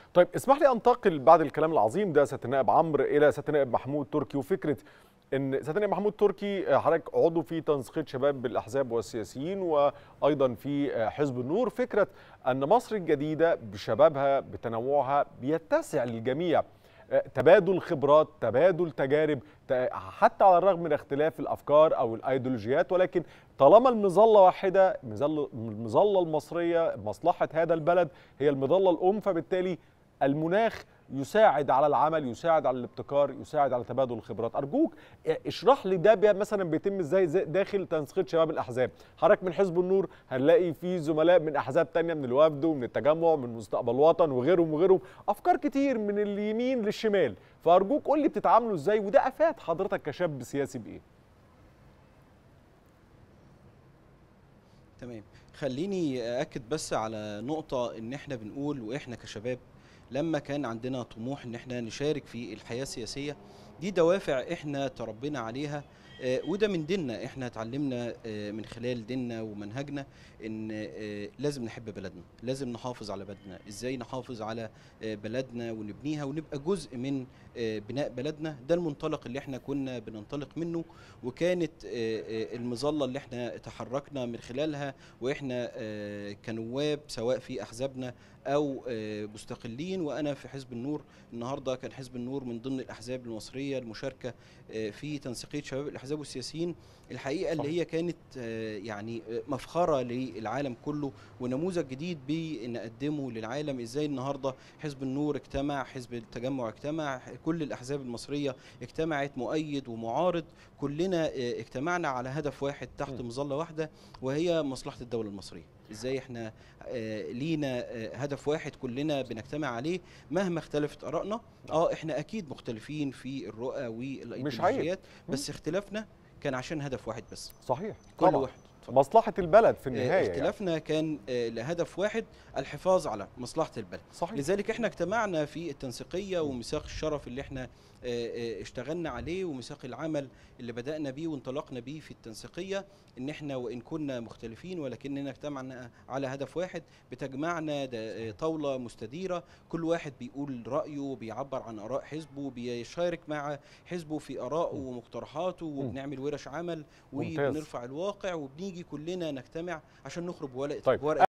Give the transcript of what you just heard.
طيب اسمح لي انتقل بعد الكلام العظيم ده سياده النائب عمرو الى سياده النائب محمود تركي وفكره ان سياده النائب محمود تركي حضرتك عضو في تنسيقيه شباب بالاحزاب والسياسيين وايضا في حزب النور فكره ان مصر الجديده بشبابها بتنوعها بيتسع للجميع تبادل خبرات تبادل تجارب حتى على الرغم من اختلاف الافكار او الايديولوجيات ولكن طالما المظله واحده المظله المصريه مصلحه هذا البلد هي المظله الام فبالتالي المناخ يساعد على العمل يساعد على الابتكار يساعد على تبادل الخبرات ارجوك اشرح لي ده مثلا بيتم ازاي داخل تنسيقيه شباب الاحزاب حضرتك من حزب النور هنلاقي في زملاء من احزاب تانية من الوفد ومن التجمع من مستقبل وطن وغيرهم وغيرهم افكار كتير من اليمين للشمال فارجوك قول لي بتتعاملوا ازاي وده افاد حضرتك كشاب سياسي بايه تمام خليني اكد بس على نقطه ان احنا بنقول واحنا كشباب لما كان عندنا طموح ان احنا نشارك في الحياه السياسيه دي دوافع احنا تربينا عليها وده من ديننا احنا اتعلمنا من خلال ديننا ومنهجنا ان لازم نحب بلدنا لازم نحافظ على بلدنا ازاي نحافظ على بلدنا ونبنيها ونبقى جزء من بناء بلدنا ده المنطلق اللي احنا كنا بننطلق منه وكانت المظله اللي احنا تحركنا من خلالها واحنا كنواب سواء في احزابنا او مستقلين وانا في حزب النور النهارده كان حزب النور من ضمن الاحزاب المصريه المشاركه في تنسيقيه شباب الاحزاب والسياسيين الحقيقه صح. اللي هي كانت يعني مفخره للعالم كله ونموذج جديد بنقدمه للعالم ازاي النهارده حزب النور اجتمع حزب التجمع اجتمع كل الاحزاب المصريه اجتمعت مؤيد ومعارض كلنا اجتمعنا على هدف واحد تحت م. مظله واحده وهي مصلحه الدوله المصريه ازاي احنا لينا هدف واحد كلنا بنجتمع عليه مهما اختلفت ارائنا اه احنا اكيد مختلفين في الرؤى والايديولوجيات بس اختلافنا كان عشان هدف واحد بس صحيح كل طبعا. واحد مصلحة البلد في النهاية اختلافنا يعني. كان لهدف واحد الحفاظ على مصلحة البلد صحيح. لذلك احنا اجتمعنا في التنسيقية وميثاق الشرف اللي احنا اشتغلنا عليه وميثاق العمل اللي بدأنا بيه وانطلقنا بيه في التنسيقية ان احنا وان كنا مختلفين ولكننا اجتمعنا على هدف واحد بتجمعنا طاولة مستديرة كل واحد بيقول رأيه بيعبر عن آراء حزبه بيشارك مع حزبه في آرائه ومقترحاته وبنعمل ورش عمل وبنرفع الواقع وبنيجي كلنا نجتمع عشان نخرج بورقة طيب. ورقة